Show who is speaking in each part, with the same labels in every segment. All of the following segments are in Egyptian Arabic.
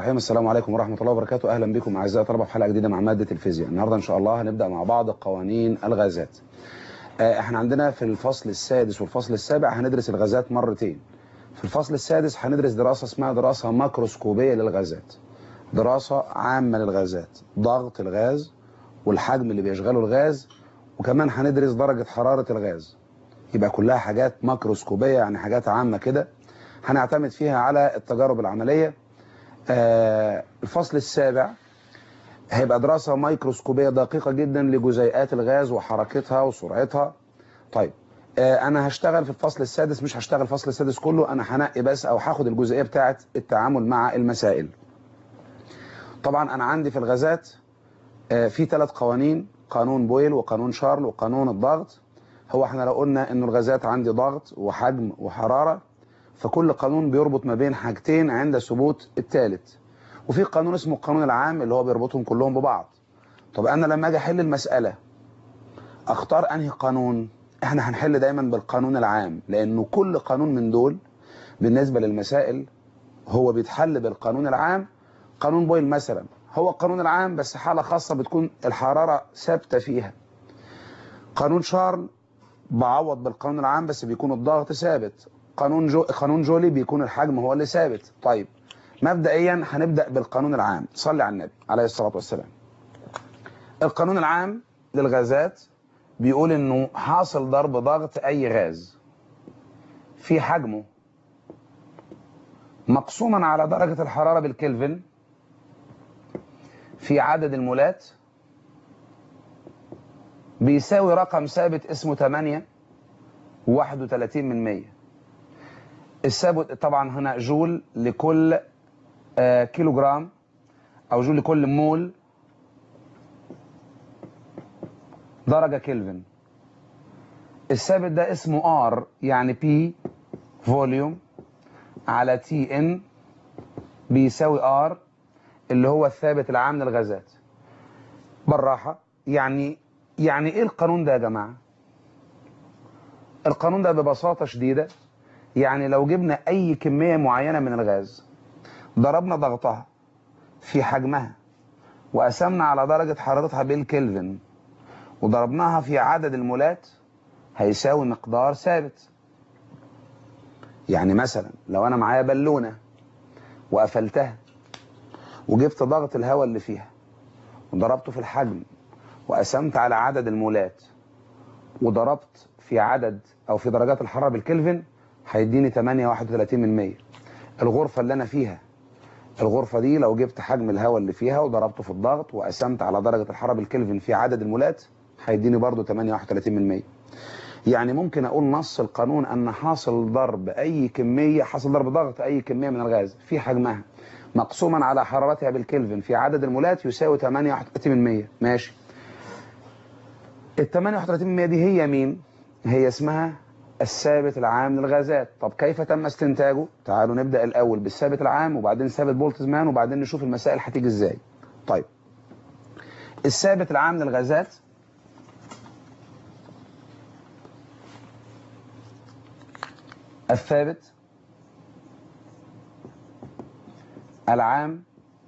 Speaker 1: الرحيم السلام عليكم ورحمة الله وبركاته أهلا بكم أعزائي الطلبة في حلقة جديدة مع مادة الفيزياء النهاردة إن شاء الله هنبدأ مع بعض قوانين الغازات آه، احنا عندنا في الفصل السادس والفصل السابع هندرس الغازات مرتين في الفصل السادس هندرس دراسة اسمها دراسة ماكروسكوبية للغازات دراسة عامة للغازات ضغط الغاز والحجم اللي بيشغله الغاز وكمان هندرس درجة حرارة الغاز يبقى كلها حاجات ماكروسكوبية يعني حاجات عامة كده هنعتمد فيها على التجارب العملية آه، الفصل السابع هيبقى دراسة ميكروسكوبية دقيقة جدا لجزيئات الغاز وحركتها وسرعتها طيب آه، انا هشتغل في الفصل السادس مش هشتغل الفصل السادس كله انا هنقي بس او هاخد الجزئية بتاعة التعامل مع المسائل طبعا انا عندي في الغازات آه، في ثلاث قوانين قانون بويل وقانون شارل وقانون الضغط هو احنا لو قلنا ان الغازات عندي ضغط وحجم وحرارة فكل قانون بيربط ما بين حاجتين عند ثبوت الثالث وفي قانون اسمه القانون العام اللي هو بيربطهم كلهم ببعض طب انا لما اجي احل المسألة اختار انهي قانون احنا هنحل دايما بالقانون العام لانه كل قانون من دول بالنسبة للمسائل هو بيتحل بالقانون العام قانون بويل مثلا هو القانون العام بس حالة خاصة بتكون الحرارة ثابتة فيها قانون شارل بعوض بالقانون العام بس بيكون الضغط ثابت قانون جو قانون جولي بيكون الحجم هو اللي ثابت طيب مبدئيا هنبدأ بالقانون العام صلي على النبي عليه الصلاة والسلام القانون العام للغازات بيقول انه حاصل ضرب ضغط اي غاز في حجمه مقسوما على درجة الحرارة بالكلفن في عدد المولات بيساوي رقم ثابت اسمه 8 31 من 100 الثابت طبعا هنا جول لكل آه كيلو جرام او جول لكل مول درجة كلفن الثابت ده اسمه ار يعني بي فوليوم على تي ان بيساوي ار اللي هو الثابت العام للغازات بالراحة يعني يعني ايه القانون ده يا جماعة القانون ده ببساطة شديدة يعني لو جبنا اي كمية معينة من الغاز ضربنا ضغطها في حجمها وقسمنا على درجة حرارتها بالكلفن وضربناها في عدد المولات هيساوي مقدار ثابت يعني مثلا لو انا معايا بالونة وقفلتها وجبت ضغط الهواء اللي فيها وضربته في الحجم وقسمت على عدد المولات وضربت في عدد او في درجات الحرارة بالكلفن هيديني 8 31 من 100 الغرفة اللي انا فيها الغرفة دي لو جبت حجم الهواء اللي فيها وضربته في الضغط وقسمت على درجة الحرارة بالكلفن في عدد المولات هيديني برضو 8 31 من 100 يعني ممكن اقول نص القانون ان حاصل ضرب اي كمية حاصل ضرب ضغط اي كمية من الغاز في حجمها مقسوما على حرارتها بالكلفن في عدد المولات يساوي 8 31 من 100 ماشي ال 8 31 من 100 دي هي مين هي اسمها الثابت العام للغازات طب كيف تم استنتاجه تعالوا نبدأ الأول بالثابت العام وبعدين ثابت بولتزمان وبعدين نشوف المسائل هتيجي ازاي طيب الثابت العام للغازات الثابت العام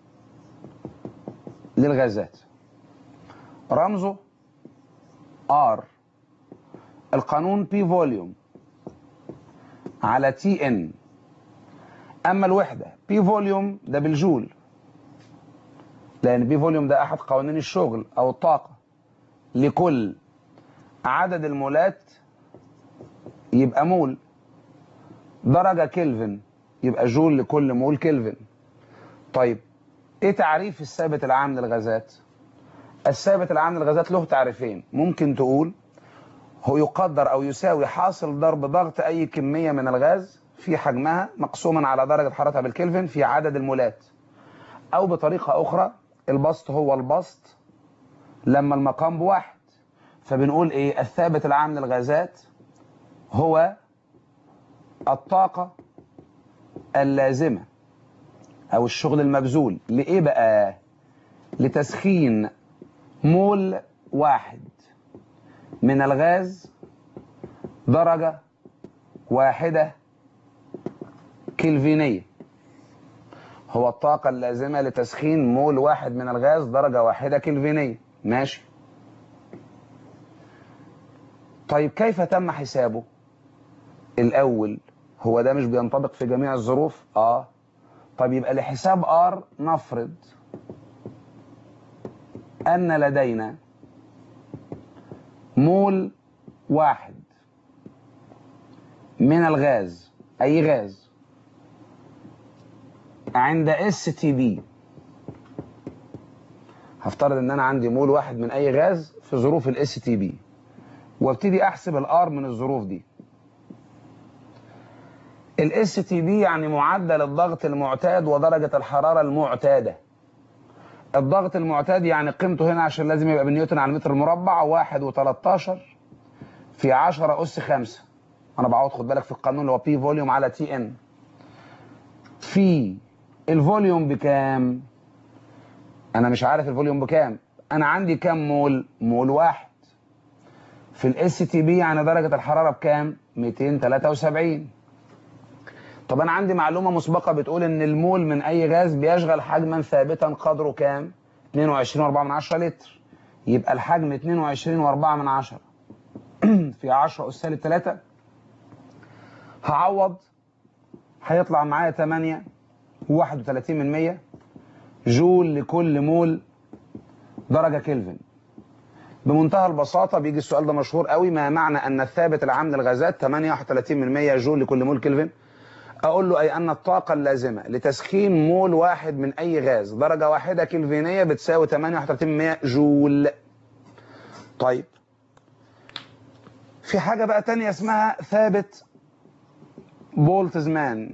Speaker 1: للغازات رمزه R القانون P فوليوم على تي ان اما الوحدة P فوليوم ده بالجول لان P فوليوم ده احد قوانين الشغل او الطاقة لكل عدد المولات يبقى مول درجة كلفن يبقى جول لكل مول كلفن طيب ايه تعريف الثابت العام للغازات الثابت العام للغازات له تعريفين ممكن تقول هو يقدر او يساوي حاصل ضرب ضغط اي كمية من الغاز في حجمها مقسوما على درجة حرارتها بالكلفن في عدد المولات او بطريقة اخرى البسط هو البسط لما المقام بواحد فبنقول ايه الثابت العام للغازات هو الطاقة اللازمة او الشغل المبذول لايه بقى لتسخين مول واحد من الغاز درجة واحدة كلفينية هو الطاقة اللازمة لتسخين مول واحد من الغاز درجة واحدة كلفينية ماشي طيب كيف تم حسابه الأول هو ده مش بينطبق في جميع الظروف اه طب يبقى لحساب ار نفرض أن لدينا مول واحد من الغاز أي غاز عند اس تي بي هفترض ان انا عندي مول واحد من اي غاز في ظروف الاس تي بي وابتدي احسب الار من الظروف دي الاس تي بي يعني معدل الضغط المعتاد ودرجة الحرارة المعتادة الضغط المعتاد يعني قيمته هنا عشان لازم يبقى بالنيوتن على المتر المربع واحد و13 في 10 أس 5 أنا بعوض خد بالك في القانون اللي هو بي فوليوم على تي ان في الفوليوم بكام؟ أنا مش عارف الفوليوم بكام أنا عندي كام مول؟ مول واحد في الاس تي بي يعني درجة الحرارة بكام؟ 273 طب انا عندي معلومة مسبقة بتقول ان المول من اي غاز بيشغل حجما ثابتا قدره كام 22.4 لتر يبقى الحجم 22.4 في 10 اس سالب 3 هعوض هيطلع معايا 8 و31 من 100 جول لكل مول درجة كلفن بمنتهى البساطة بيجي السؤال ده مشهور قوي ما معنى ان الثابت العام للغازات 8 31 من 100 جول لكل مول كلفن أقول له أي أن الطاقة اللازمة لتسخين مول واحد من أي غاز درجة واحدة كلفينية بتساوي 38% جول طيب في حاجة بقى تانية اسمها ثابت بولتزمان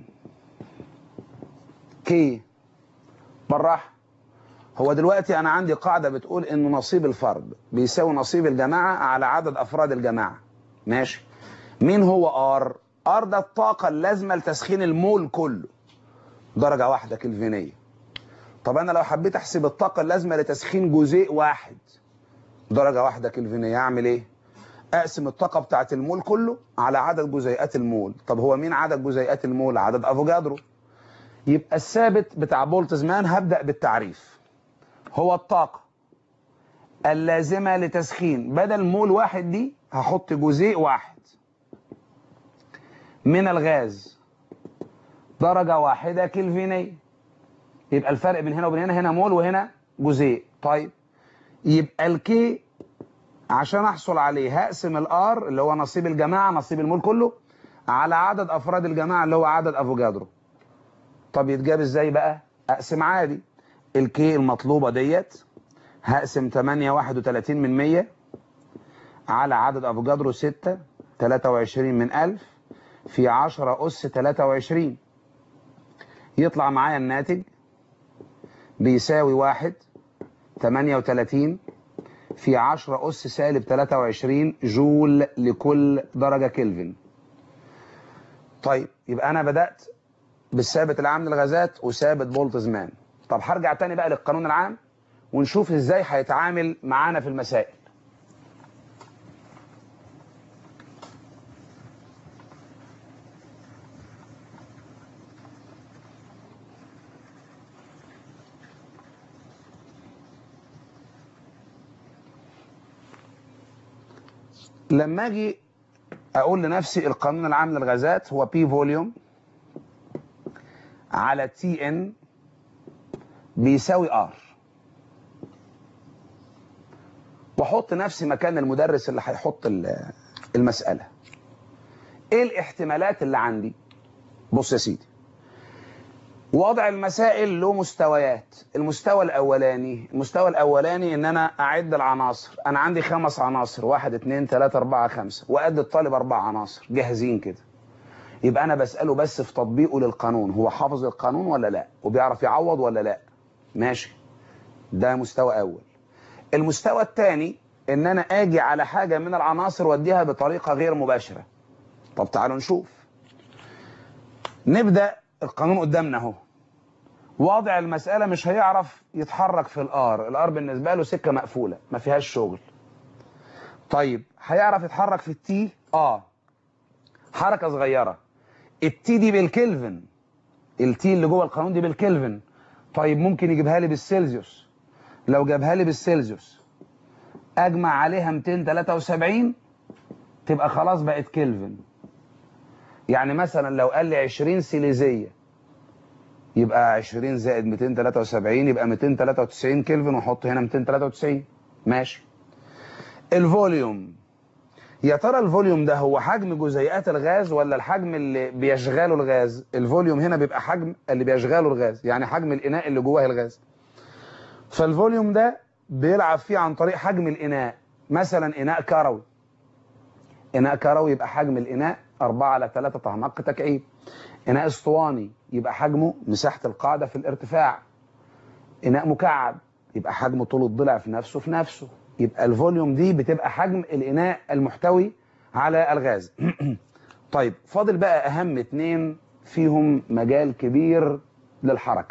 Speaker 1: كي بالراحة هو دلوقتي أنا عندي قاعدة بتقول إن نصيب الفرد بيساوي نصيب الجماعة على عدد أفراد الجماعة ماشي مين هو ار ار ده الطاقة اللازمة لتسخين المول كله درجة واحدة كلفينية طب أنا لو حبيت أحسب الطاقة اللازمة لتسخين جزيء واحد درجة واحدة كلفينية أعمل إيه؟ أقسم الطاقة بتاعت المول كله على عدد جزيئات المول طب هو مين عدد جزيئات المول؟ عدد أفوجادرو يبقى الثابت بتاع بولتزمان هبدأ بالتعريف هو الطاقة اللازمة لتسخين بدل مول واحد دي هحط جزيء واحد من الغاز درجة واحدة كلفينية يبقى الفرق بين هنا وبين هنا هنا مول وهنا جزيء طيب يبقى الكي عشان احصل عليه هقسم الار اللي هو نصيب الجماعة نصيب المول كله على عدد افراد الجماعة اللي هو عدد افوجادرو طب يتجاب ازاي بقى اقسم عادي الكي المطلوبة ديت هقسم 8 31 من 100 على عدد افوجادرو 6 23 من 1000 في 10 أس 23 يطلع معايا الناتج بيساوي واحد 38 في 10 أس سالب 23 جول لكل درجة كلفن طيب يبقى أنا بدأت بالثابت العام للغازات وثابت بولتزمان طب هرجع تاني بقى للقانون العام ونشوف ازاي هيتعامل معانا في المسائل لما اجي اقول لنفسي القانون العام للغازات هو بي فوليوم على تي ان بيساوي ار واحط نفسي مكان المدرس اللي هيحط المساله ايه الاحتمالات اللي عندي بص يا سيدي وضع المسائل له مستويات المستوى الاولاني المستوى الاولاني ان انا اعد العناصر انا عندي خمس عناصر واحد اتنين تلاتة اربعة خمسة وقد الطالب اربع عناصر جاهزين كده يبقى انا بسأله بس في تطبيقه للقانون هو حافظ القانون ولا لا وبيعرف يعوض ولا لا ماشي ده مستوى اول المستوى الثاني ان انا اجي على حاجة من العناصر واديها بطريقة غير مباشرة طب تعالوا نشوف نبدأ القانون قدامنا اهو وضع المسألة مش هيعرف يتحرك في الار الار بالنسبة له سكة مقفولة ما فيهاش شغل طيب هيعرف يتحرك في التي اه حركة صغيرة التي دي بالكلفن التي اللي جوه القانون دي بالكلفن طيب ممكن يجيبها لي بالسيلزيوس لو جابها لي بالسيلزيوس اجمع عليها 273 تبقى خلاص بقت كلفن يعني مثلا لو قال لي 20 سيليزيه يبقى 20 زائد 273 يبقى 293 كلفن واحط هنا 293 ماشي الفوليوم يا ترى الفوليوم ده هو حجم جزيئات الغاز ولا الحجم اللي بيشغله الغاز الفوليوم هنا بيبقى حجم اللي بيشغله الغاز يعني حجم الاناء اللي جواه الغاز فالفوليوم ده بيلعب فيه عن طريق حجم الاناء مثلا اناء كروي اناء كروي يبقى حجم الاناء 4 على 3 طهمق تكعيب اناء اسطواني يبقى حجمه مساحه القاعده في الارتفاع اناء مكعب يبقى حجمه طول الضلع في نفسه في نفسه يبقى الفوليوم دي بتبقى حجم الاناء المحتوي على الغاز طيب فاضل بقى اهم اتنين فيهم مجال كبير للحركه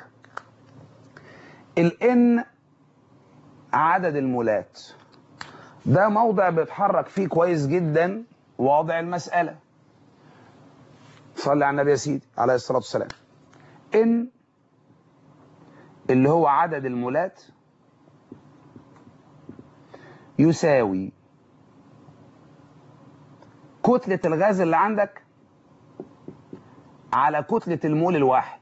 Speaker 1: الان عدد المولات ده موضع بيتحرك فيه كويس جدا واضع المساله صلي على النبي يا سيدي عليه الصلاه والسلام ان اللي هو عدد المولات يساوي كتلة الغاز اللي عندك على كتلة المول الواحد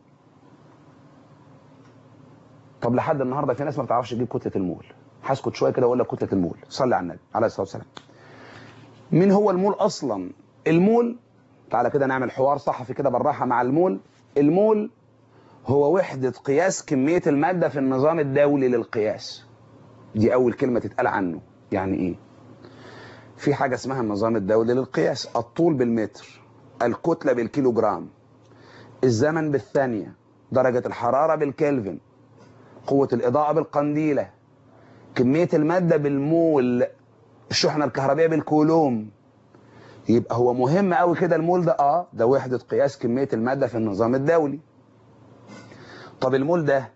Speaker 1: طب لحد النهارده في ناس ما بتعرفش تجيب كتلة المول هسكت شويه كده واقول لك كتلة المول صلي على النبي عليه الصلاه والسلام مين هو المول اصلا المول تعالى كده نعمل حوار صحفي كده بالراحه مع المول المول هو وحده قياس كميه الماده في النظام الدولي للقياس دي اول كلمه تتقال عنه يعني ايه في حاجه اسمها النظام الدولي للقياس الطول بالمتر الكتله بالكيلوجرام الزمن بالثانيه درجه الحراره بالكلفن قوه الاضاءه بالقنديله كميه الماده بالمول الشحنه الكهربائيه بالكولوم يبقى هو مهم قوي كده المول ده اه ده وحده قياس كميه الماده في النظام الدولي طب المول ده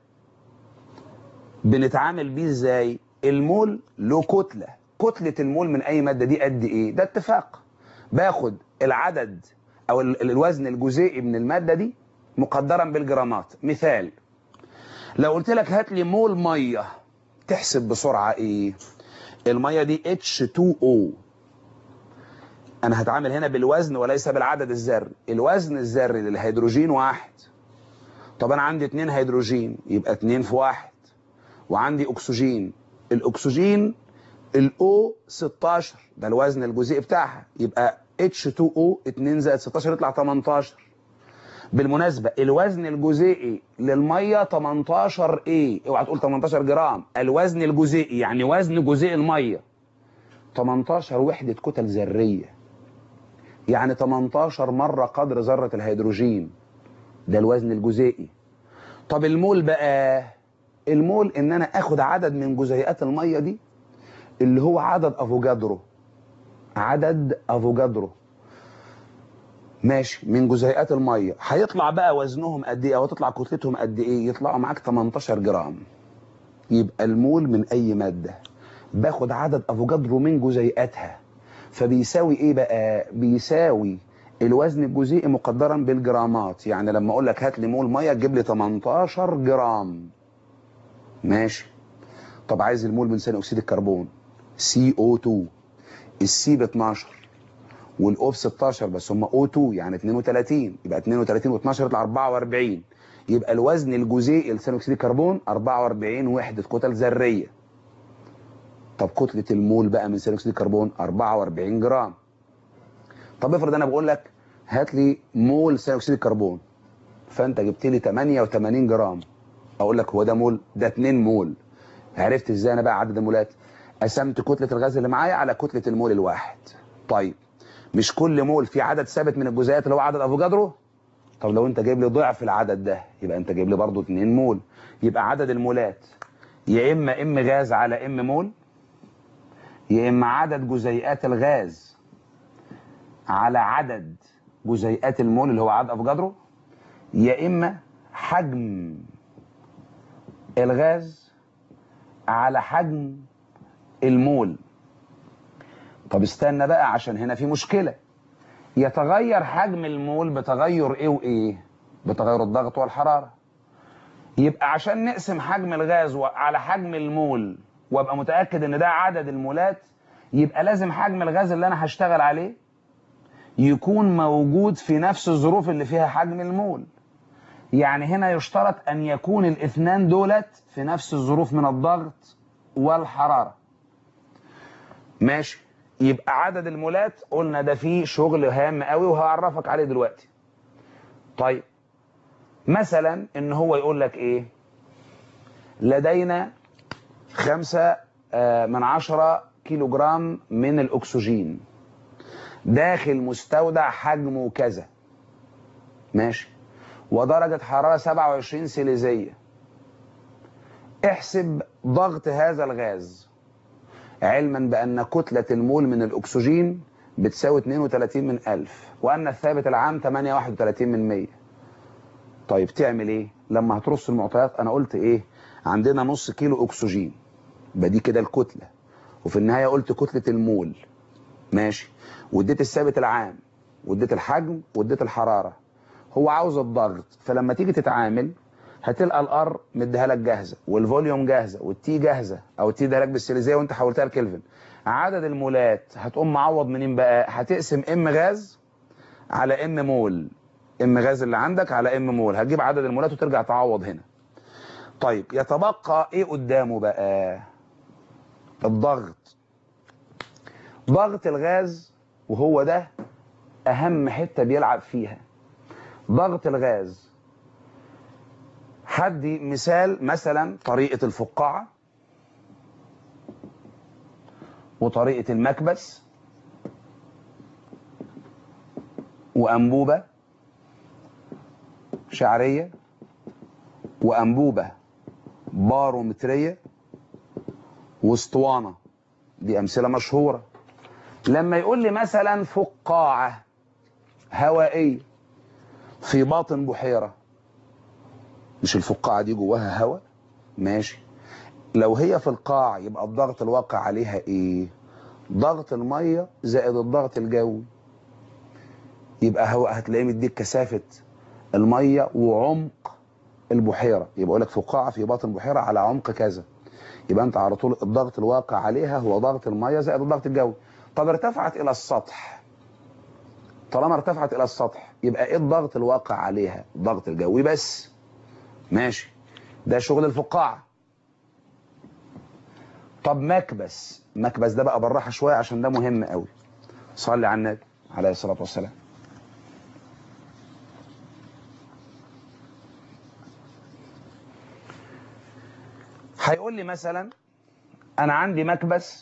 Speaker 1: بنتعامل بيه ازاي المول له كتله كتله المول من اي ماده دي قد ايه ده اتفاق باخد العدد او ال- الوزن الجزيئي من الماده دي مقدرا بالجرامات مثال لو قلت لك هات لي مول ميه تحسب بسرعه ايه الميه دي H2O انا هتعامل هنا بالوزن وليس بالعدد الذري الوزن الذري للهيدروجين واحد طب انا عندي اتنين هيدروجين يبقى اتنين في واحد وعندي اكسجين الاكسجين الاو 16 ده الوزن الجزيئي بتاعها يبقى H2O 2 زائد 16 يطلع 18 بالمناسبة الوزن الجزيئي للمية 18 ايه اوعى تقول 18 جرام الوزن الجزيئي يعني وزن جزيء المية 18 وحدة كتل ذرية يعني 18 مرة قدر ذرة الهيدروجين ده الوزن الجزيئي طب المول بقى المول ان انا اخد عدد من جزيئات المية دي اللي هو عدد افوجادرو عدد افوجادرو ماشي من جزيئات الميه هيطلع بقى وزنهم قد ايه او تطلع كتلتهم قد ايه يطلعوا معاك 18 جرام يبقى المول من اي ماده باخد عدد افوجادرو من جزيئاتها فبيساوي ايه بقى بيساوي الوزن الجزيئي مقدرا بالجرامات يعني لما اقول لك هات لي مول ميه تجيب لي 18 جرام ماشي طب عايز المول من ثاني اكسيد الكربون CO2 السي ب 12 والاو ب 16 بس هم او 2 يعني 32 يبقى 32 و12 يطلع 44 يبقى الوزن الجزيئي لثاني اكسيد الكربون 44 وحده كتل ذريه طب كتله المول بقى من ثاني اكسيد الكربون 44 جرام طب افرض انا بقول لك هات لي مول ثاني اكسيد الكربون فانت جبت لي 88 جرام اقول لك هو ده مول ده 2 مول عرفت ازاي انا بقى عدد المولات قسمت كتله الغاز اللي معايا على كتله المول الواحد طيب مش كل مول في عدد ثابت من الجزيئات اللي هو عدد افوجادرو طب لو انت جايب لي ضعف العدد ده يبقى انت جايب لي برضه 2 مول يبقى عدد المولات يا اما ام غاز على ام مول يا اما عدد جزيئات الغاز على عدد جزيئات المول اللي هو عدد افوجادرو يا اما حجم الغاز على حجم المول طب استنى بقى عشان هنا في مشكلة يتغير حجم المول بتغير ايه وايه بتغير الضغط والحرارة يبقى عشان نقسم حجم الغاز و- على حجم المول وابقى متأكد ان ده عدد المولات يبقى لازم حجم الغاز اللي انا هشتغل عليه يكون موجود في نفس الظروف اللي فيها حجم المول يعني هنا يشترط ان يكون الاثنان دولت في نفس الظروف من الضغط والحرارة ماشي يبقى عدد المولات قلنا ده فيه شغل هام قوي وهعرفك عليه دلوقتي طيب مثلا ان هو يقول لك ايه لدينا خمسة آه، من عشرة كيلو جرام من الاكسجين داخل مستودع حجمه كذا ماشي ودرجة حرارة 27 سيليزية احسب ضغط هذا الغاز علما بأن كتلة المول من الأكسجين بتساوي 32 من ألف وأن الثابت العام 831 من 100 طيب تعمل ايه لما هترص المعطيات انا قلت ايه عندنا نص كيلو اكسجين يبقى دي كده الكتله وفي النهايه قلت كتله المول ماشي واديت الثابت العام واديت الحجم واديت الحراره هو عاوز الضغط فلما تيجي تتعامل هتلقى الار مديها لك جاهزه والفوليوم جاهزه والتي جاهزه او التي ده لك بالسيليزيه وانت حولتها لكلفن عدد المولات هتقوم معوض منين بقى هتقسم ام غاز على ام مول ام غاز اللي عندك على ام مول هتجيب عدد المولات وترجع تعوض هنا طيب يتبقى ايه قدامه بقى الضغط ضغط الغاز وهو ده اهم حته بيلعب فيها ضغط الغاز حدي مثال مثلا طريقه الفقاعه وطريقه المكبس وانبوبه شعريه وانبوبه بارومتريه واسطوانه دي امثله مشهوره لما يقول لي مثلا فقاعه هوائيه في باطن بحيره مش الفقاعه دي جواها هواء ماشي لو هي في القاع يبقى الضغط الواقع عليها ايه ضغط الميه زائد الضغط الجوي يبقى هو هتلاقيه مديك كثافه الميه وعمق البحيره يبقى يقول لك فقاعه في باطن بحيره على عمق كذا يبقى انت على طول الضغط الواقع عليها هو ضغط الميه زائد الضغط الجوي طب ارتفعت الى السطح طالما ارتفعت الى السطح يبقى ايه الضغط الواقع عليها الضغط الجوي بس ماشي ده شغل الفقاعه طب مكبس مكبس ده بقى بالراحه شويه عشان ده مهم قوي صلي على النبي عليه الصلاه والسلام هيقول لي مثلا انا عندي مكبس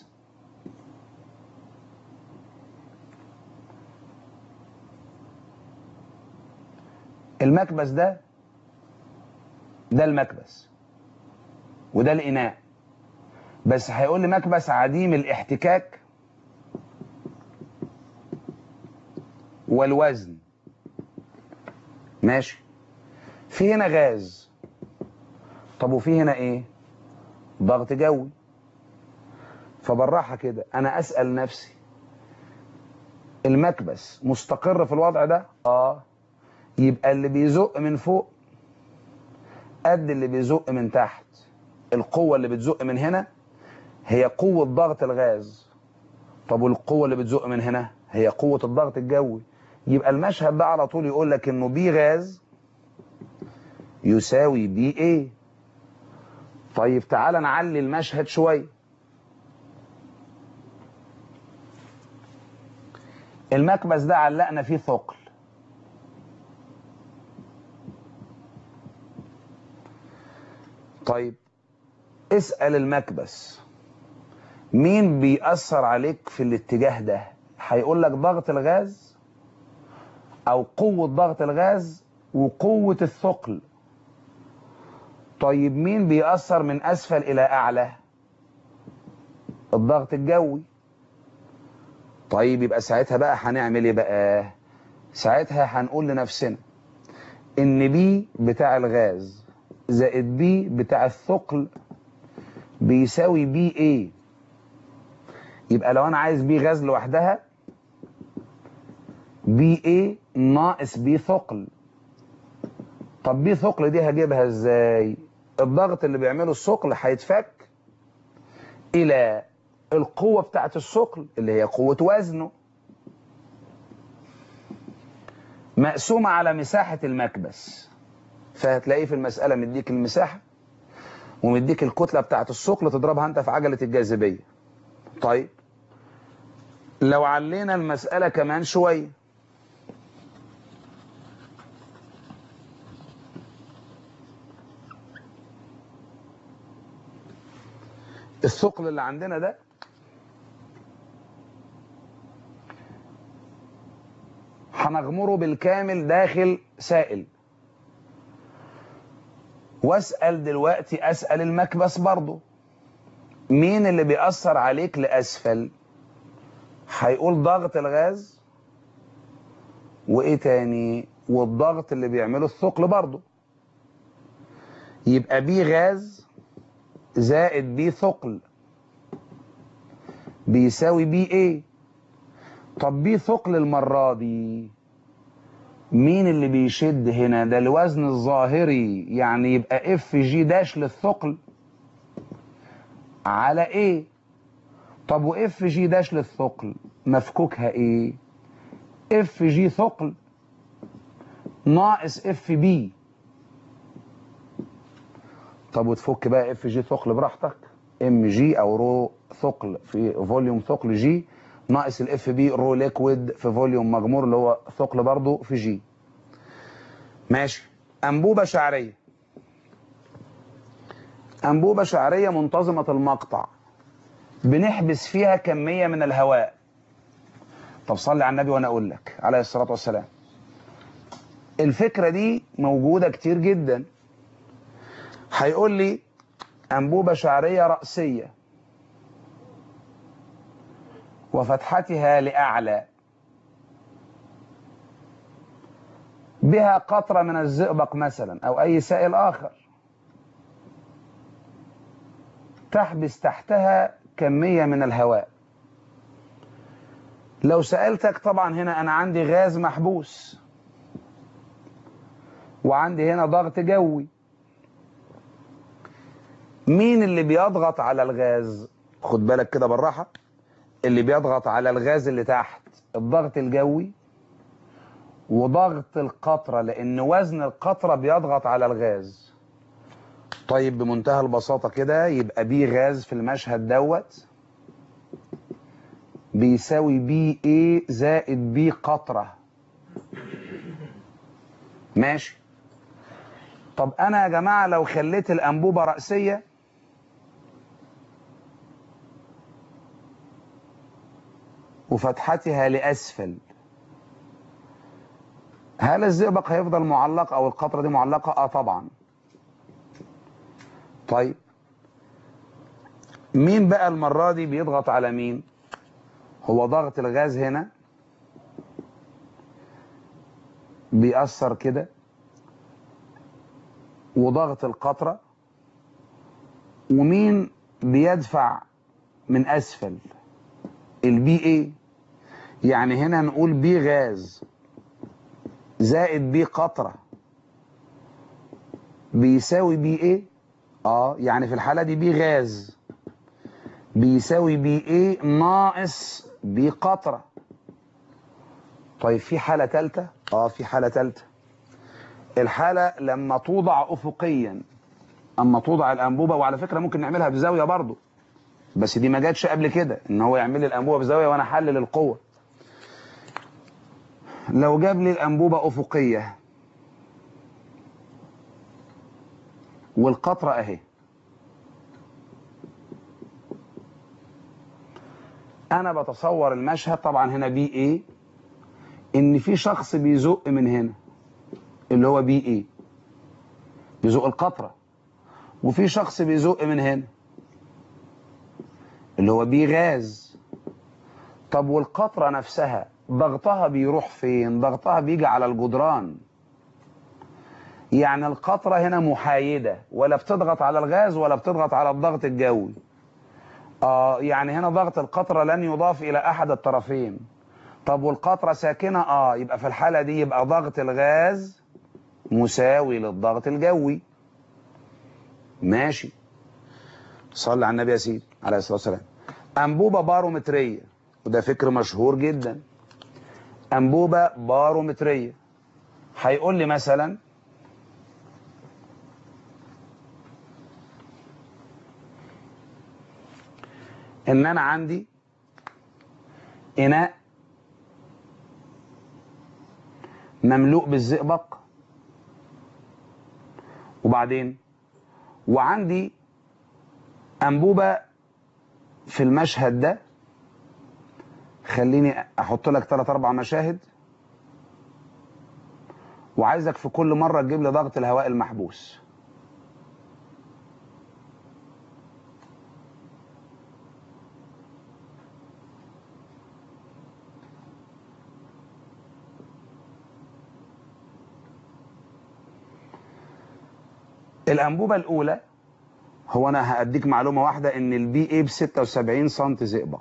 Speaker 1: المكبس ده ده المكبس وده الاناء بس هيقول لي مكبس عديم الاحتكاك والوزن ماشي في هنا غاز طب وفي هنا ايه ضغط جوي فبالراحه كده انا اسال نفسي المكبس مستقر في الوضع ده اه يبقى اللي بيزق من فوق قد اللي بيزق من تحت القوه اللي بتزق من هنا هي قوه ضغط الغاز طب والقوه اللي بتزق من هنا هي قوه الضغط الجوي يبقى المشهد ده على طول يقول لك انه بي غاز يساوي بي ايه طيب تعال نعلي المشهد شويه المكبس ده علقنا فيه ثقل طيب اسأل المكبس مين بيأثر عليك في الاتجاه ده هيقول لك ضغط الغاز او قوة ضغط الغاز وقوة الثقل طيب مين بيأثر من اسفل الى اعلى الضغط الجوي طيب يبقى ساعتها بقى هنعمل ايه بقى ساعتها هنقول لنفسنا ان بي بتاع الغاز زائد بي بتاع الثقل بيساوي بي ايه يبقى لو انا عايز بي غاز لوحدها بي ايه ناقص بي ثقل طب بي ثقل دي هجيبها ازاي الضغط اللي بيعمله الثقل هيتفك الى القوة بتاعت الثقل اللي هي قوة وزنه مقسومة على مساحة المكبس فهتلاقيه في المسألة مديك المساحة ومديك الكتلة بتاعت الثقل تضربها انت في عجلة الجاذبية طيب لو علينا المسألة كمان شوية الثقل اللي عندنا ده هنغمره بالكامل داخل سائل واسأل دلوقتي أسأل المكبس برضه مين اللي بيأثر عليك لأسفل هيقول ضغط الغاز وإيه تاني والضغط اللي بيعمله الثقل برضه يبقى بي غاز زائد بي ثقل بيساوي بي ايه طب بي ثقل المرة دي مين اللي بيشد هنا ده الوزن الظاهري يعني يبقى اف جي داش للثقل على ايه طب واف جي داش للثقل مفكوكها ايه اف جي ثقل ناقص اف بي طب وتفك بقى اف جي ثقل براحتك ام جي او رو ثقل في فوليوم ثقل جي ناقص الاف بي رو ليكويد في فوليوم مجمور اللي هو ثقل برضو في جي ماشي انبوبه شعريه انبوبه شعريه منتظمه المقطع بنحبس فيها كميه من الهواء طب صلي على النبي وانا اقول لك عليه الصلاه والسلام الفكره دي موجوده كتير جدا هيقول لي انبوبه شعريه راسيه وفتحتها لاعلى بها قطره من الزئبق مثلا او اي سائل اخر تحبس تحتها كميه من الهواء لو سالتك طبعا هنا انا عندي غاز محبوس وعندي هنا ضغط جوي مين اللي بيضغط على الغاز خد بالك كده بالراحه اللي بيضغط على الغاز اللي تحت الضغط الجوي وضغط القطره لان وزن القطره بيضغط على الغاز طيب بمنتهى البساطه كده يبقى بي غاز في المشهد دوت بيساوي بي ايه زائد بي قطره ماشي طب انا يا جماعه لو خليت الانبوبه راسيه وفتحتها لأسفل هل الزئبق هيفضل معلق أو القطرة دي معلقة؟ آه طبعا طيب مين بقى المرة دي بيضغط على مين؟ هو ضغط الغاز هنا بيأثر كده وضغط القطرة ومين بيدفع من أسفل البي ايه يعني هنا نقول بي غاز زائد بي قطرة بيساوي بي ايه اه يعني في الحالة دي بي غاز بيساوي بي ايه ناقص بي قطرة طيب في حالة تالتة اه في حالة تالتة الحالة لما توضع افقيا اما توضع الانبوبة وعلى فكرة ممكن نعملها بزاوية برضو بس دي ما جاتش قبل كده ان هو يعمل لي الانبوبه بزاويه وانا احلل القوه لو جاب لي الانبوبه افقيه والقطره اهي انا بتصور المشهد طبعا هنا بي ايه ان في شخص بيزق من هنا اللي هو بي ايه بيزق القطره وفي شخص بيزق من هنا اللي هو بي غاز طب والقطرة نفسها ضغطها بيروح فين ضغطها بيجي على الجدران يعني القطرة هنا محايدة ولا بتضغط على الغاز ولا بتضغط على الضغط الجوي آه يعني هنا ضغط القطرة لن يضاف إلى أحد الطرفين طب والقطرة ساكنة آه يبقى في الحالة دي يبقى ضغط الغاز مساوي للضغط الجوي ماشي صلي على النبي يا سيدي عليه الصلاة والسلام أنبوبة بارومترية وده فكر مشهور جدا أنبوبة بارومترية هيقول لي مثلا ان انا عندي اناء مملوء بالزئبق وبعدين وعندي انبوبه في المشهد ده خليني احط لك ثلاث اربع مشاهد وعايزك في كل مره تجيب لي ضغط الهواء المحبوس الانبوبه الاولى هو انا هاديك معلومه واحده ان البي اي ب 76 سم زئبق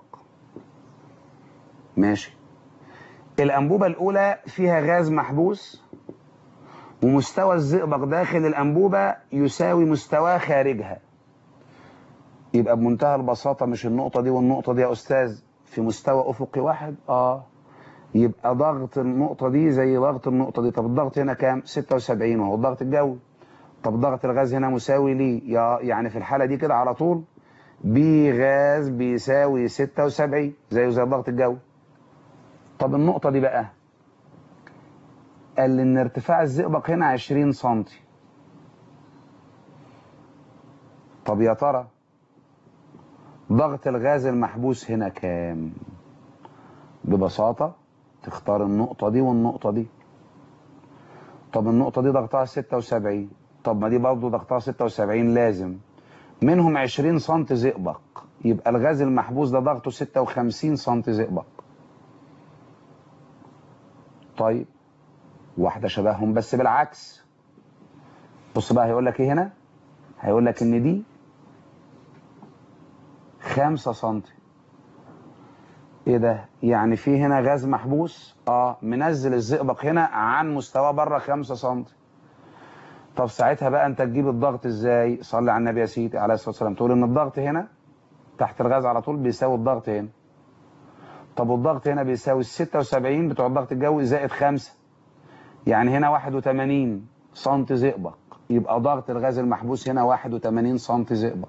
Speaker 1: ماشي الانبوبه الاولى فيها غاز محبوس ومستوى الزئبق داخل الانبوبه يساوي مستواه خارجها يبقى بمنتهى البساطه مش النقطه دي والنقطه دي يا استاذ في مستوى افقي واحد اه يبقى ضغط النقطه دي زي ضغط النقطه دي طب الضغط هنا كام 76 وهو الضغط الجوي طب ضغط الغاز هنا مساوي ليه يا يعني في الحالة دي كده على طول بي غاز بيساوي 76 زيه زي الضغط الجوي طب النقطة دي بقى قال لي ان ارتفاع الزئبق هنا 20 سم طب يا ترى ضغط الغاز المحبوس هنا كام ببساطة تختار النقطة دي والنقطة دي طب النقطة دي ضغطها 76 طب ما دي برضه ضغطها 76 لازم منهم 20 سم زئبق يبقى الغاز المحبوس ده ضغطه 56 سم زئبق طيب واحدة شبههم بس بالعكس بص بقى هيقول لك ايه هنا هيقول لك ان دي 5 سم ايه ده يعني في هنا غاز محبوس اه منزل الزئبق هنا عن مستواه بره 5 سم طب ساعتها بقى انت تجيب الضغط ازاي صلي على النبي يا سيدي عليه الصلاه والسلام تقول ان الضغط هنا تحت الغاز على طول بيساوي الضغط هنا طب والضغط هنا بيساوي ال 76 بتوع الضغط الجوي زائد 5 يعني هنا 81 سم زئبق يبقى ضغط الغاز المحبوس هنا 81 سم زئبق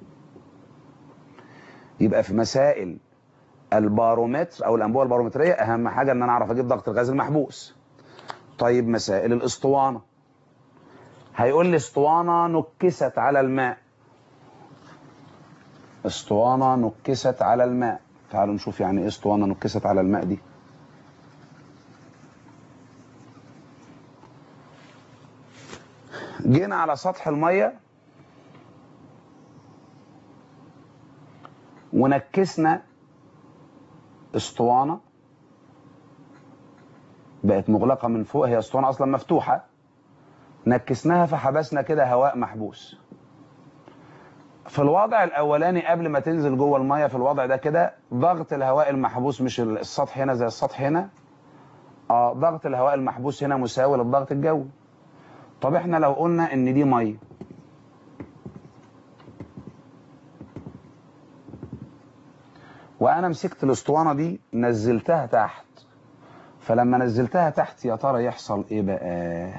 Speaker 1: يبقى في مسائل البارومتر او الانبوبه البارومتريه اهم حاجه ان انا اعرف اجيب ضغط الغاز المحبوس طيب مسائل الاسطوانه هيقول لي اسطوانة نكست على الماء اسطوانة نكست على الماء تعالوا نشوف يعني ايه اسطوانة نكست على الماء دي جينا على سطح المية ونكسنا اسطوانة بقت مغلقة من فوق هي اسطوانة اصلا مفتوحة نكسناها فحبسنا كده هواء محبوس في الوضع الاولاني قبل ما تنزل جوه الميه في الوضع ده كده ضغط الهواء المحبوس مش السطح هنا زي السطح هنا اه ضغط الهواء المحبوس هنا مساوي للضغط الجوي طب احنا لو قلنا ان دي ميه وانا مسكت الاسطوانه دي نزلتها تحت فلما نزلتها تحت يا ترى يحصل ايه بقى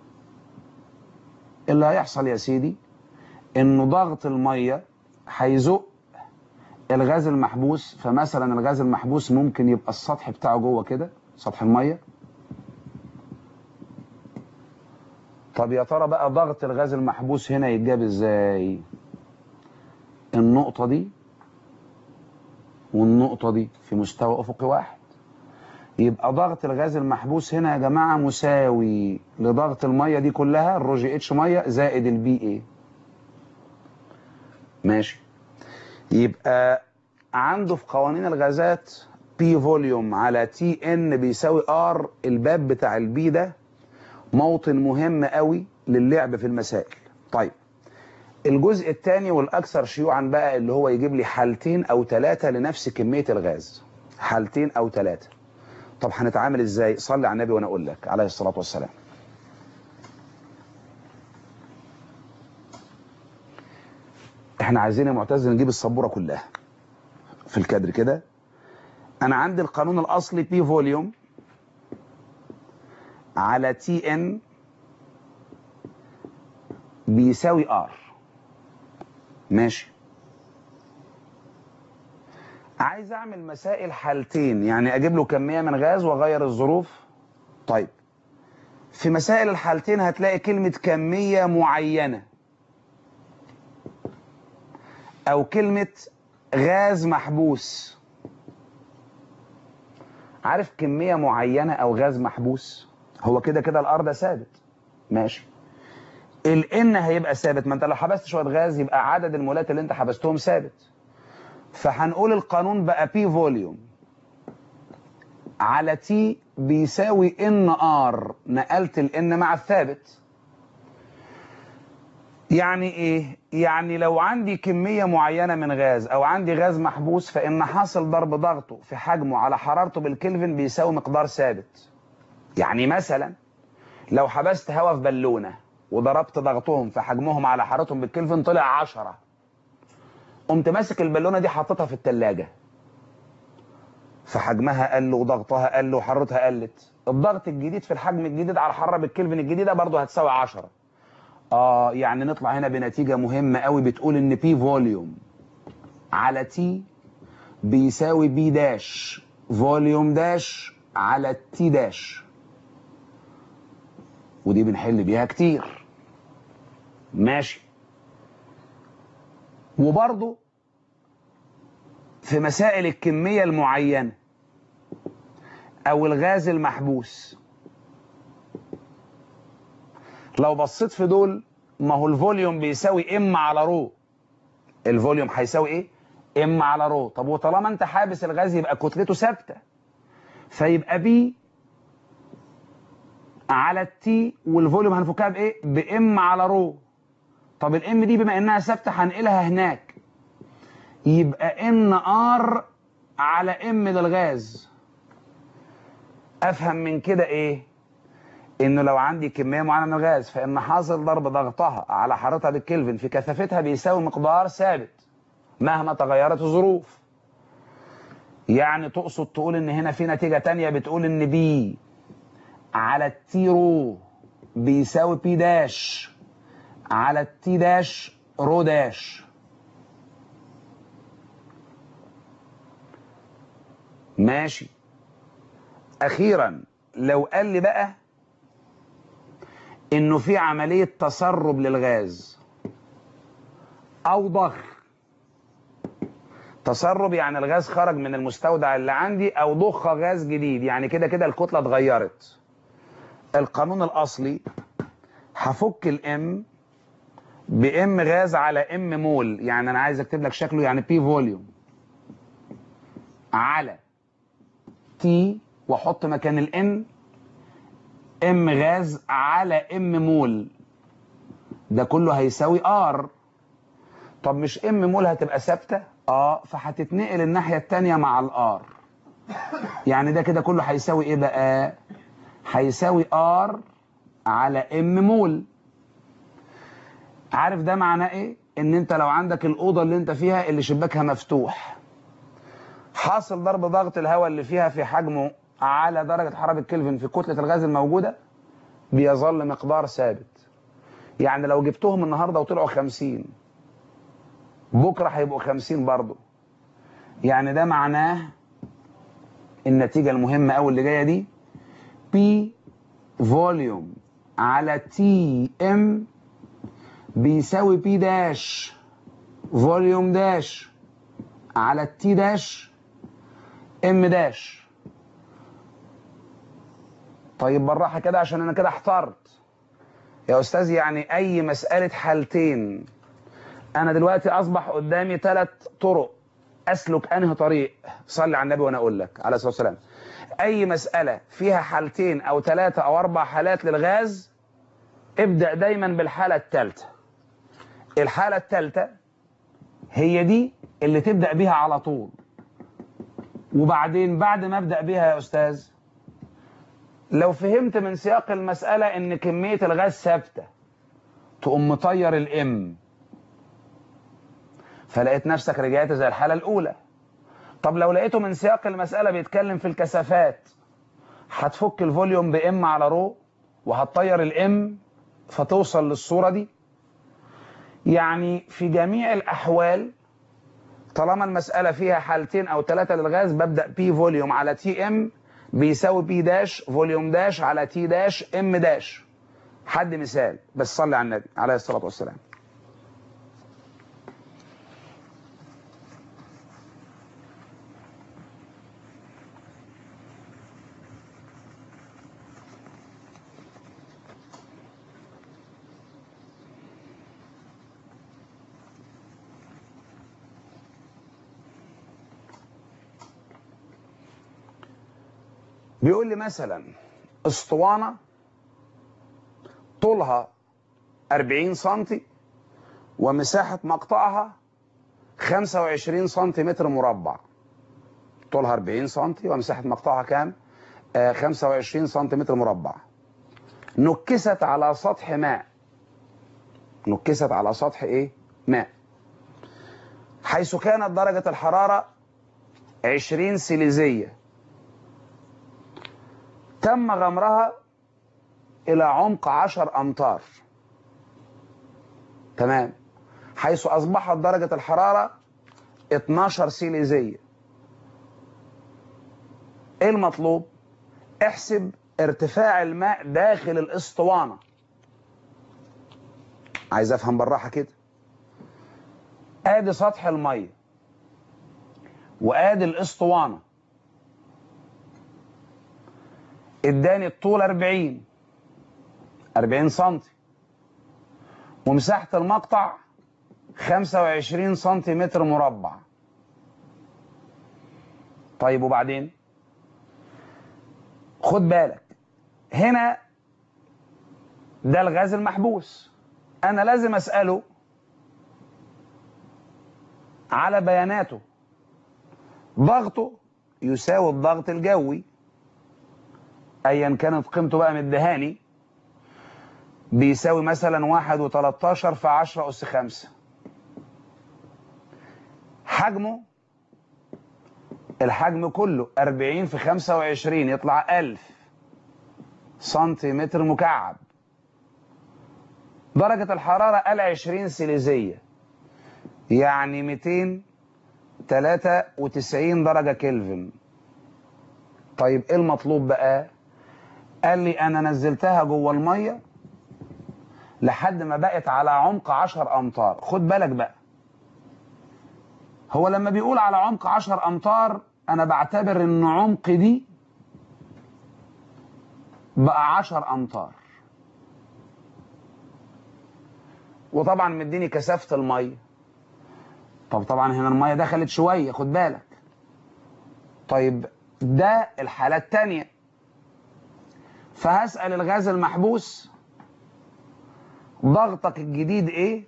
Speaker 1: اللي هيحصل يا سيدي انه ضغط الميه هيزق الغاز المحبوس فمثلا الغاز المحبوس ممكن يبقى السطح بتاعه جوه كده سطح الميه طب يا ترى بقى ضغط الغاز المحبوس هنا يتجاب ازاي النقطة دي والنقطة دي في مستوى افقي واحد يبقى ضغط الغاز المحبوس هنا يا جماعة مساوي لضغط المية دي كلها الروجي اتش مية زائد البي اي ماشي يبقى عنده في قوانين الغازات بي فوليوم على تي ان بيساوي ار الباب بتاع البي ده موطن مهم قوي للعب في المسائل طيب الجزء الثاني والاكثر شيوعا بقى اللي هو يجيب لي حالتين او ثلاثة لنفس كمية الغاز حالتين او ثلاثة طب هنتعامل ازاي صلي على النبي وانا اقول لك عليه الصلاة والسلام احنا عايزين يا معتز نجيب السبوره كلها في الكادر كده انا عندي القانون الاصلي بي فوليوم على تي ان بيساوي ار ماشي عايز اعمل مسائل حالتين يعني اجيب له كميه من غاز واغير الظروف طيب في مسائل الحالتين هتلاقي كلمه كميه معينه او كلمه غاز محبوس عارف كميه معينه او غاز محبوس هو كده كده الار ده ثابت ماشي الان هيبقى ثابت ما انت لو حبست شويه غاز يبقى عدد المولات اللي انت حبستهم ثابت فهنقول القانون بقى بي فوليوم على تي بيساوي ان ار نقلت الان مع الثابت يعني ايه يعني لو عندي كمية معينة من غاز او عندي غاز محبوس فان حاصل ضرب ضغطه في حجمه على حرارته بالكلفن بيساوي مقدار ثابت يعني مثلا لو حبست هواء في بالونة وضربت ضغطهم في حجمهم على حرارتهم بالكلفن طلع 10 قمت ماسك البالونه دي حاططها في التلاجة فحجمها قل وضغطها قل وحرارتها قلت الضغط الجديد في الحجم الجديد على الحراره بالكلفن الجديده برضه هتساوي 10 اه يعني نطلع هنا بنتيجه مهمه قوي بتقول ان بي فوليوم على تي بيساوي بي داش فوليوم داش على تي داش ودي بنحل بيها كتير ماشي وبرضه في مسائل الكمية المعينة أو الغاز المحبوس لو بصيت في دول ما هو الفوليوم بيساوي ام على رو الفوليوم هيساوي ايه ام على رو طب وطالما انت حابس الغاز يبقى كتلته ثابته فيبقى بي على التي والفوليوم هنفكها بايه بام على رو طب الام دي بما انها ثابته هنقلها هناك يبقى ان ار على ام للغاز افهم من كده ايه انه لو عندي كميه معينه من الغاز فان حاصل ضرب ضغطها على حرارتها بالكلفن في كثافتها بيساوي مقدار ثابت مهما تغيرت الظروف يعني تقصد تقول ان هنا في نتيجه تانية بتقول ان بي على التي رو بيساوي بي داش على التي داش رو داش ماشي اخيرا لو قال لي بقى انه في عمليه تسرب للغاز او ضخ تسرب يعني الغاز خرج من المستودع اللي عندي او ضخ غاز جديد يعني كده كده الكتله اتغيرت القانون الاصلي هفك الام بام غاز على ام مول يعني انا عايز اكتب لك شكله يعني بي فوليوم على تي واحط مكان الان ام غاز على ام مول ده كله هيساوي ار طب مش ام مول هتبقى ثابته اه فهتتنقل الناحيه الثانيه مع الار يعني ده كده كله هيساوي ايه بقى هيساوي ار على ام مول عارف ده معناه ايه ان انت لو عندك الاوضه اللي انت فيها اللي شباكها مفتوح حاصل ضرب ضغط الهواء اللي فيها في حجمه على درجه حراره كلفن في كتله الغاز الموجوده بيظل مقدار ثابت يعني لو جبتهم النهارده وطلعوا 50 بكره هيبقوا 50 برضه يعني ده معناه النتيجه المهمه قوي اللي جايه دي بي فوليوم على تي ام بيساوي بي داش فوليوم داش على التي داش ام داش طيب بالراحه كده عشان انا كده احترت يا استاذ يعني اي مساله حالتين انا دلوقتي اصبح قدامي ثلاث طرق اسلك انهي طريق صلي على النبي وانا اقول لك عليه الصلاه والسلام اي مساله فيها حالتين او ثلاثه او اربع حالات للغاز ابدا دايما بالحاله الثالثه الحاله الثالثه هي دي اللي تبدا بيها على طول وبعدين بعد ما ابدا بيها يا استاذ لو فهمت من سياق المساله ان كميه الغاز ثابته تقوم مطير الام فلقيت نفسك رجعت زي الحالة الأولى طب لو لقيته من سياق المسألة بيتكلم في الكثافات هتفك الفوليوم بإم على رو وهتطير الإم فتوصل للصورة دي يعني في جميع الأحوال طالما المسألة فيها حالتين أو ثلاثة للغاز ببدأ بي فوليوم على تي ام بيساوي بي داش فوليوم داش على تي داش ام داش حد مثال بس صلي على النبي عليه الصلاة والسلام بيقول لي مثلا اسطوانة طولها 40 سنتي ومساحة مقطعها 25 سنتيمتر مربع طولها 40 سنتي ومساحة مقطعها كام؟ آه 25 سنتيمتر مربع نكست على سطح ماء نكست على سطح ايه؟ ماء حيث كانت درجة الحرارة 20 سيليزية تم غمرها إلى عمق 10 أمتار تمام حيث أصبحت درجة الحرارة 12 سيليزية إيه المطلوب؟ احسب ارتفاع الماء داخل الاسطوانة عايز أفهم بالراحة كده آدي سطح المية وآدي الاسطوانة اداني الطول 40 40 سنتي ومساحة المقطع 25 سنتيمتر مربع طيب وبعدين خد بالك هنا ده الغاز المحبوس انا لازم اسأله على بياناته ضغطه يساوي الضغط الجوي ايا كانت قيمته بقى مدهاني بيساوي مثلا واحد وتلاتاشر في عشرة أس خمسة حجمه الحجم كله أربعين في خمسة وعشرين يطلع ألف سنتيمتر مكعب درجة الحرارة قال عشرين سيليزية يعني ميتين تلاتة وتسعين درجة كلفن طيب ايه المطلوب بقى قال لي انا نزلتها جوه الميه لحد ما بقت على عمق 10 امتار خد بالك بقى هو لما بيقول على عمق 10 امتار انا بعتبر ان عمق دي بقى 10 امتار وطبعا مديني كثافه الميه طب طبعا هنا الميه دخلت شويه خد بالك طيب ده الحاله الثانيه فهسال الغاز المحبوس ضغطك الجديد ايه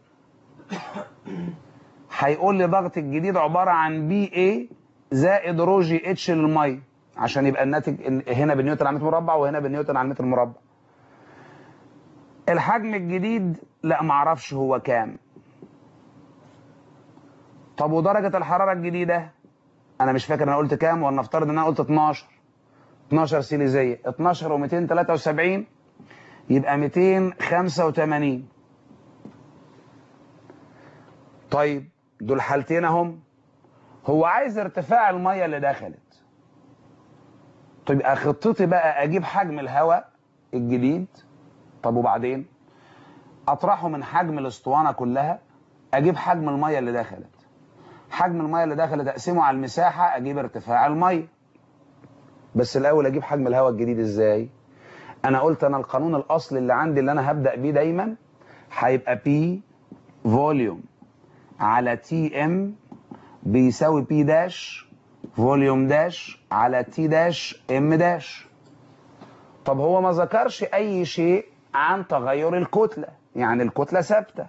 Speaker 1: هيقول لي ضغط الجديد عباره عن بي اي زائد رو جي اتش للميه عشان يبقى الناتج هنا بالنيوتن على متر مربع وهنا بالنيوتن على متر مربع الحجم الجديد لا معرفش هو كام طب ودرجة الحرارة الجديدة انا مش فاكر انا قلت كام ولا نفترض ان انا قلت 12 12 سيليزية 12 و273 يبقى 285 طيب دول حالتين اهم هو عايز ارتفاع المية اللي دخلت طيب خطتي بقى اجيب حجم الهواء الجديد طب وبعدين اطرحه من حجم الاسطوانه كلها اجيب حجم الميه اللي دخلت حجم الميه اللي دخلت اقسمه على المساحه اجيب ارتفاع الميه بس الاول اجيب حجم الهواء الجديد ازاي انا قلت انا القانون الاصلي اللي عندي اللي انا هبدا بيه دايما هيبقى بي فوليوم على تي ام بيساوي بي داش فوليوم داش على تي داش ام داش طب هو ما ذكرش اي شيء عن تغير الكتله يعني الكتله ثابته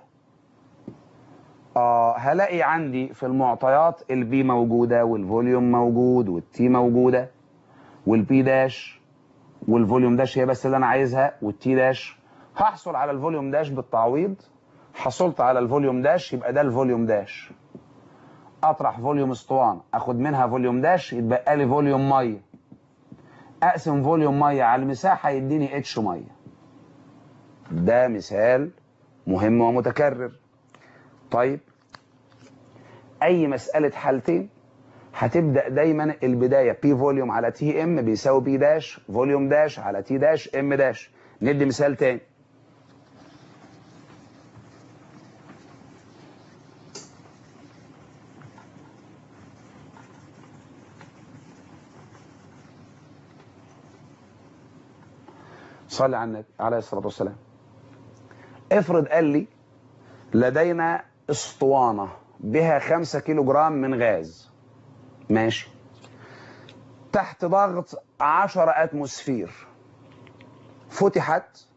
Speaker 1: اه هلاقي عندي في المعطيات البي موجوده والفوليوم موجود والتي موجوده والبي داش والفوليوم داش هي بس اللي انا عايزها والتي داش هحصل على الفوليوم داش بالتعويض حصلت على الفوليوم داش يبقى ده الفوليوم داش اطرح فوليوم اسطوانه اخد منها فوليوم داش يتبقى لي فوليوم ميه اقسم فوليوم ميه على المساحه يديني اتش ميه ده مثال مهم ومتكرر طيب اي مساله حالتين هتبدا دايما البدايه بي فوليوم على تي ام بيساوي بي داش فوليوم داش على تي داش ام داش ندي مثال تاني صلي على النبي عليه الصلاه والسلام افرض قال لي لدينا اسطوانه بها 5 كيلو جرام من غاز ماشي تحت ضغط 10 اتموسفير فتحت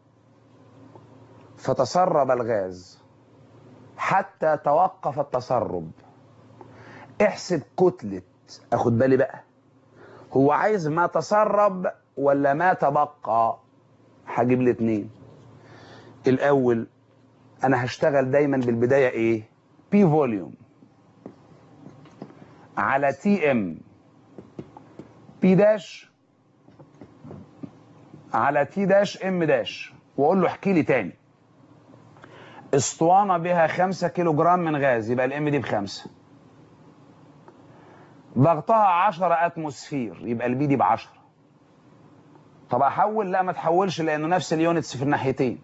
Speaker 1: فتسرب الغاز حتى توقف التسرب احسب كتلة اخد بالي بقى هو عايز ما تسرب ولا ما تبقى هجيب لي اتنين الاول انا هشتغل دايما بالبداية ايه بي فوليوم على تي ام بي داش على تي داش ام داش واقول له احكي لي تاني اسطوانه بها 5 كيلو جرام من غاز يبقى الام دي بخمسه ضغطها 10 اتموسفير يبقى البي دي ب 10 طب احول لا ما تحولش لانه نفس اليونتس في الناحيتين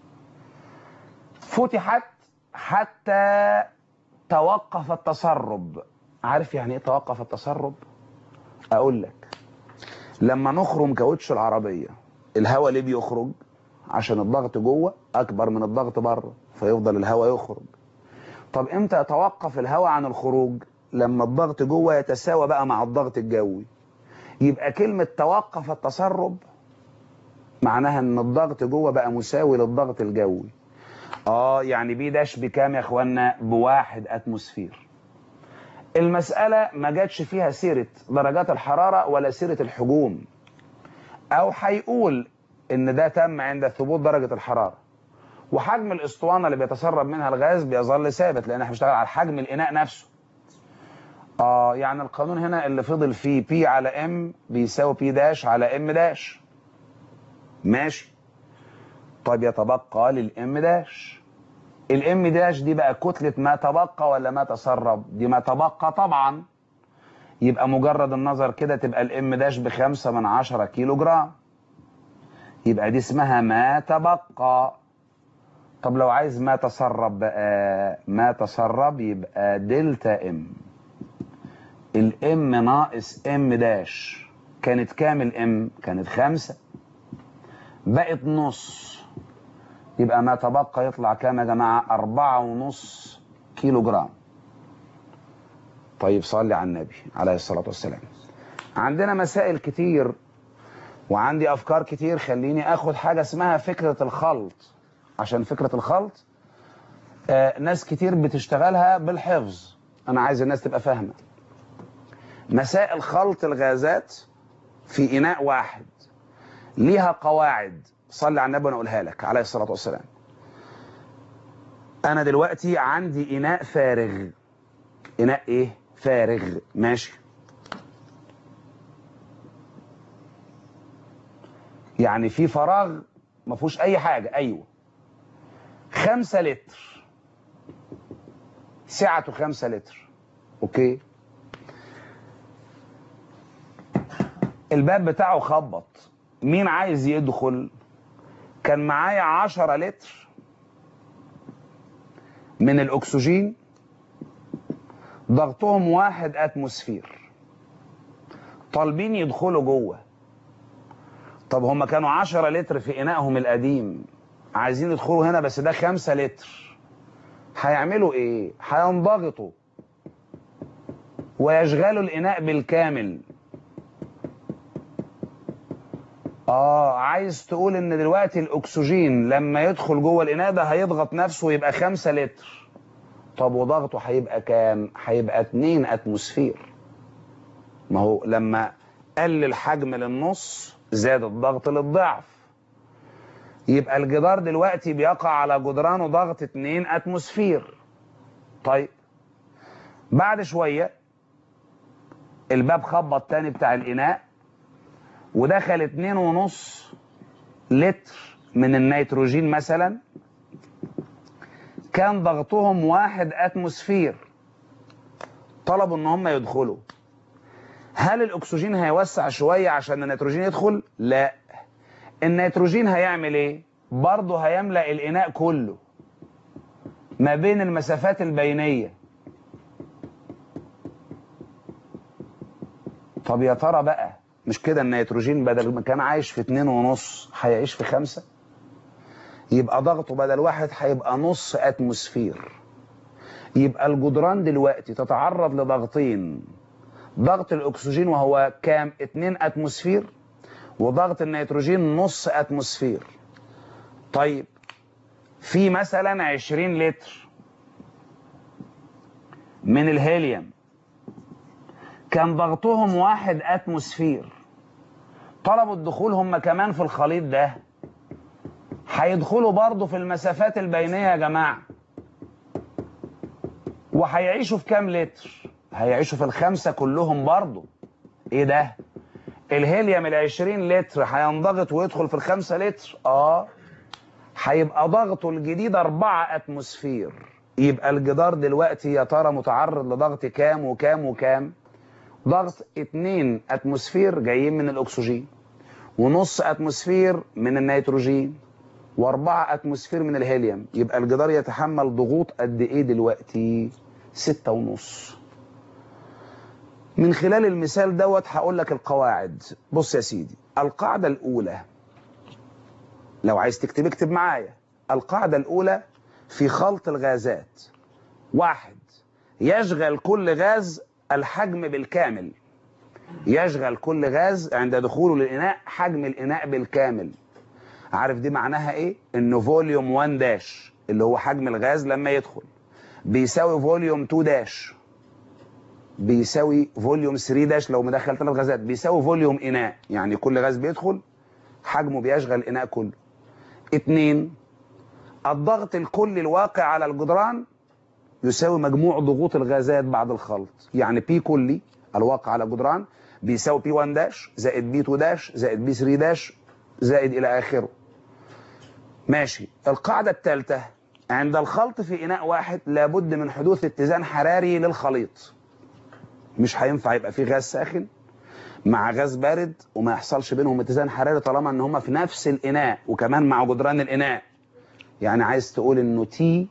Speaker 1: فتحت حتى توقف التسرب عارف يعني ايه توقف التسرب اقول لك لما نخرم كاوتش العربيه الهواء ليه بيخرج عشان الضغط جوه اكبر من الضغط بره فيفضل الهواء يخرج طب امتى يتوقف الهواء عن الخروج لما الضغط جوه يتساوى بقى مع الضغط الجوي يبقى كلمة توقف التسرب معناها ان الضغط جوه بقى مساوي للضغط الجوي اه يعني بي داش بكام يا اخوانا بواحد اتموسفير المسألة ما جاتش فيها سيرة درجات الحرارة ولا سيرة الحجوم او هيقول ان ده تم عند ثبوت درجة الحرارة وحجم الاسطوانة اللي بيتسرب منها الغاز بيظل ثابت لان احنا بنشتغل على حجم الاناء نفسه اه يعني القانون هنا اللي فضل فيه بي على ام بيساوي بي داش على ام داش ماشي طيب يتبقى للام داش الام داش دي بقى كتلة ما تبقى ولا ما تسرب دي ما تبقى طبعا يبقى مجرد النظر كده تبقى الام داش بخمسة من عشرة كيلو جرام يبقى دي اسمها ما تبقى طب لو عايز ما تسرب بقى ما تسرب يبقى دلتا ام الام ناقص ام داش كانت كام الام كانت خمسة بقت نص يبقى ما تبقى يطلع كام يا جماعة أربعة ونص كيلو جرام طيب صلي على النبي عليه الصلاة والسلام عندنا مسائل كتير وعندي أفكار كتير خليني أخد حاجة اسمها فكرة الخلط عشان فكرة الخلط آه ناس كتير بتشتغلها بالحفظ أنا عايز الناس تبقى فاهمة مسائل خلط الغازات في إناء واحد ليها قواعد صلي على النبي وانا اقولها لك عليه الصلاه والسلام انا دلوقتي عندي اناء فارغ اناء ايه فارغ ماشي يعني في فراغ ما فيهوش اي حاجه ايوه خمسة لتر سعته خمسة لتر اوكي الباب بتاعه خبط مين عايز يدخل كان معايا عشرة لتر من الأكسجين ضغطهم واحد أتموسفير طالبين يدخلوا جوه طب هم كانوا عشرة لتر في إنائهم القديم عايزين يدخلوا هنا بس ده خمسة لتر هيعملوا إيه؟ هينضغطوا ويشغلوا الإناء بالكامل اه عايز تقول ان دلوقتي الاكسجين لما يدخل جوه الاناء ده هيضغط نفسه ويبقى 5 لتر طب وضغطه هيبقى كام هيبقى 2 اتموسفير ما هو لما قل الحجم للنص زاد الضغط للضعف يبقى الجدار دلوقتي بيقع على جدرانه ضغط 2 اتموسفير طيب بعد شوية الباب خبط تاني بتاع الإناء ودخل اتنين ونص لتر من النيتروجين مثلا كان ضغطهم واحد اتموسفير طلبوا ان هم يدخلوا هل الاكسجين هيوسع شوية عشان النيتروجين يدخل لا النيتروجين هيعمل ايه برضه هيملأ الاناء كله ما بين المسافات البينية طب يا ترى بقى مش كده النيتروجين بدل ما كان عايش في اتنين ونص هيعيش في خمسة يبقى ضغطه بدل واحد هيبقى نص اتموسفير يبقى الجدران دلوقتي تتعرض لضغطين ضغط الاكسجين وهو كام 2 اتموسفير وضغط النيتروجين نص اتموسفير طيب في مثلا 20 لتر من الهيليوم كان ضغطهم واحد اتموسفير طلبوا الدخول هم كمان في الخليط ده هيدخلوا برضه في المسافات البينية يا جماعة وهيعيشوا في كام لتر هيعيشوا في الخمسة كلهم برضه ايه ده الهيليوم العشرين لتر هينضغط ويدخل في الخمسة لتر اه هيبقى ضغطه الجديد أربعة أتموسفير يبقى الجدار دلوقتي يا ترى متعرض لضغط كام وكام وكام ضغط 2 أتموسفير جايين من الأكسجين ونص أتموسفير من النيتروجين وأربعة أتموسفير من الهيليوم يبقى الجدار يتحمل ضغوط قد إيه دلوقتي ستة ونص من خلال المثال دوت هقول لك القواعد بص يا سيدي القاعدة الأولى لو عايز تكتب اكتب معايا القاعدة الأولى في خلط الغازات واحد يشغل كل غاز الحجم بالكامل يشغل كل غاز عند دخوله للإناء حجم الإناء بالكامل عارف دي معناها ايه انه فوليوم 1 داش اللي هو حجم الغاز لما يدخل بيساوي فوليوم 2 داش بيساوي فوليوم 3 داش لو مدخل ثلاث غازات بيساوي فوليوم اناء يعني كل غاز بيدخل حجمه بيشغل الاناء كله اتنين الضغط الكلي الواقع على الجدران يساوي مجموع ضغوط الغازات بعد الخلط يعني بي كلي الواقع على الجدران بيساوي بي 1 داش زائد بي 2 داش زائد بي 3 داش زائد الى اخره ماشي القاعدة الثالثة عند الخلط في إناء واحد لابد من حدوث اتزان حراري للخليط مش هينفع يبقى في غاز ساخن مع غاز بارد وما يحصلش بينهم اتزان حراري طالما ان هما في نفس الإناء وكمان مع جدران الإناء يعني عايز تقول انه تي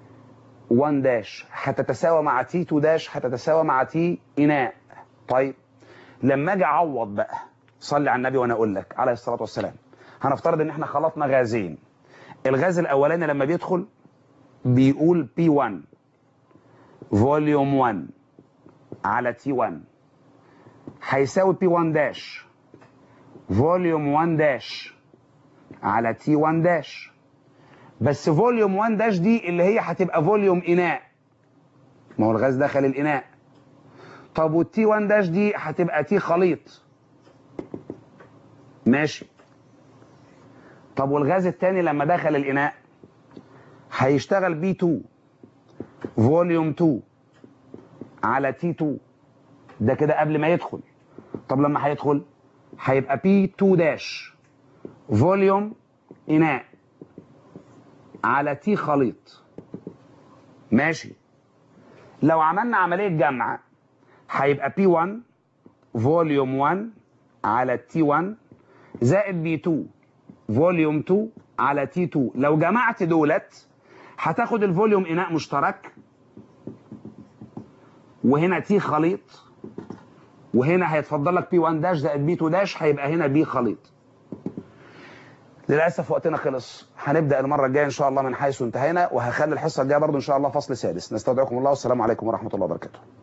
Speaker 1: 1 داش هتتساوى مع تي 2 داش هتتساوى مع تي إناء طيب لما اجي اعوض بقى صلي على النبي وانا اقول لك عليه الصلاه والسلام هنفترض ان احنا خلطنا غازين الغاز الاولاني لما بيدخل بيقول بي 1 فوليوم 1 على تي 1 هيساوي بي 1 داش فوليوم 1 داش على تي 1 داش بس فوليوم 1 داش دي اللي هي هتبقى فوليوم اناء ما هو الغاز دخل الاناء طب والتي 1 داش دي هتبقى تي خليط ماشي طب والغاز التاني لما دخل الإناء هيشتغل بي 2 فوليوم 2 على تي 2 ده كده قبل ما يدخل طب لما هيدخل هيبقى بي 2 داش فوليوم إناء على تي خليط ماشي لو عملنا عملية جمع هيبقى بي 1 فوليوم 1 على تي 1 زائد بي 2 فوليوم 2 على تي 2 لو جمعت دولت هتاخد الفوليوم اناء مشترك وهنا تي خليط وهنا هيتفضل لك بي 1 داش زائد بي 2 داش هيبقى هنا بي خليط للاسف وقتنا خلص هنبدا المره الجايه ان شاء الله من حيث انتهينا وهخلي الحصه الجايه برضو ان شاء الله فصل سادس نستودعكم الله والسلام عليكم ورحمه الله وبركاته